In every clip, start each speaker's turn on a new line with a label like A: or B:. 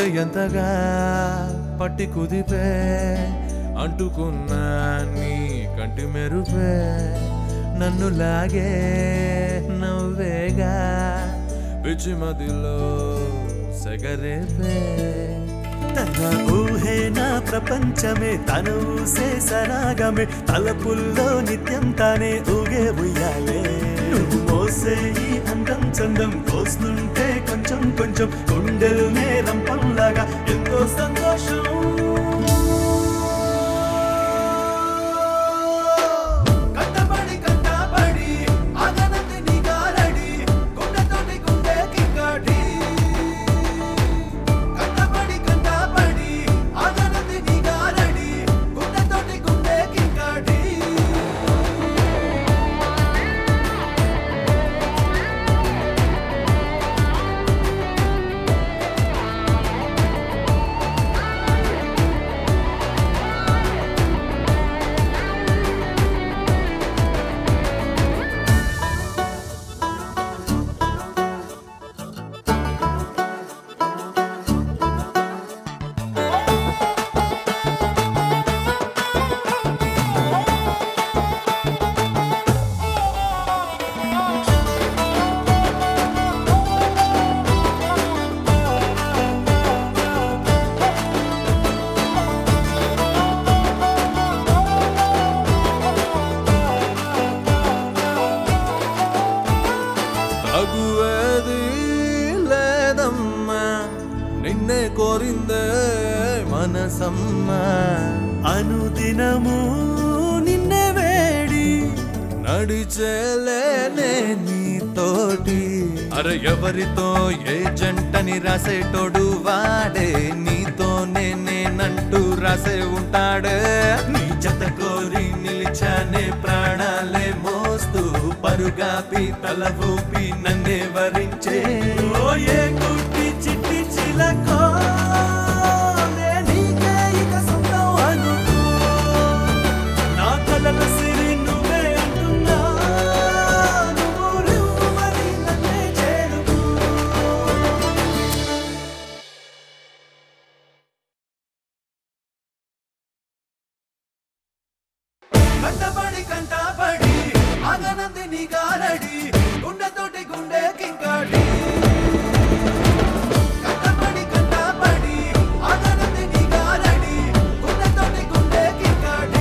A: ఎంతగా పట్టి కుదిపే అంటుకున్నా నీ కంటి మెరుపే నన్ను లాగే నవ్వేగా పిచ్చి మదిలో సెగరేపే
B: తన ఊహే నా ప్రపంచమే తన ఊసే సరాగమే తలపుల్లో నిత్యం తానే ఊగే ఉయ్యాలే నువ్వు మోసే ఈ అందం చందం కోస్తుంటే కొంచెం కొంచెం గుండెల్నే రంపంలాగా ఎంతో సంతోషం కట్టబడి కట్టబడి ఆగనంది నీ గారడి గుండెతోటి గుండె కింకాడి కట్టబడి కట్టబడి ఆగనంది నీ గారడి గుండెతోటి గుండె కింకాడి
A: తగువేది లేదమ్మా నిన్నే కోరిందే మనసమ్మా
B: అనుదినము నిన్నే వేడి
A: నడిచేలేనే నీతోటి అరే ఎవరితో ఏ జంటని రాసేటోడు వాడే నీతోనే నేనంటూ రాసే ఉంటాడే నీ జత కోరి నిలిచానే ప్రాణాలే మోస్తూ పరుగాపి తల ఊపి నన్నే వరించే
B: ఓ ఏ కుట్టి చిట్టి చిలకో నే నీకే ఇక సొంతం అనుకో నా కలల సిరి నువ్వే అంటున్నా నువ్వు నువ్వు మరి నన్నే చేరుకో కంటపడి కంటపడి ఆగనంది నీ గారడి గుండెతోటి గుండె కింకాడి కంటపడి కంటపడి ఆగనంది నీ గారడి గుండెతోటి గుండె కింకాడి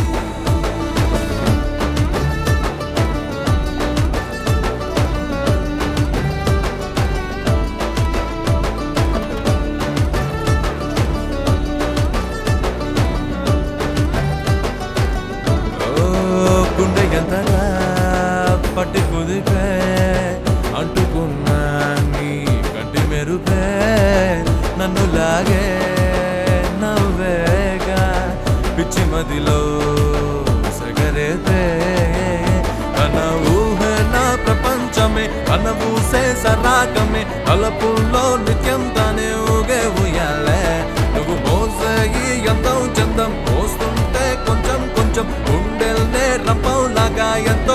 A: ఓ గుండె ఎంతగా పట్టి కుదిపే అంటుకున్నా నీ కంటి మెరుపే నన్ను లాగే నవ్వేగా పిచ్చి మదిలో సగరేతే తన ఊహ నా ప్రపంచమే తన ఊసే సరాగమే తలపుల్లో నిత్యం తానే ఊగే ఉయ్యాలే నువ్వు మోసే ఈ అందం చందం మోస్తుంటే కొంచెం కొంచెం గుండెల్నే రంపంలాగా ఎంత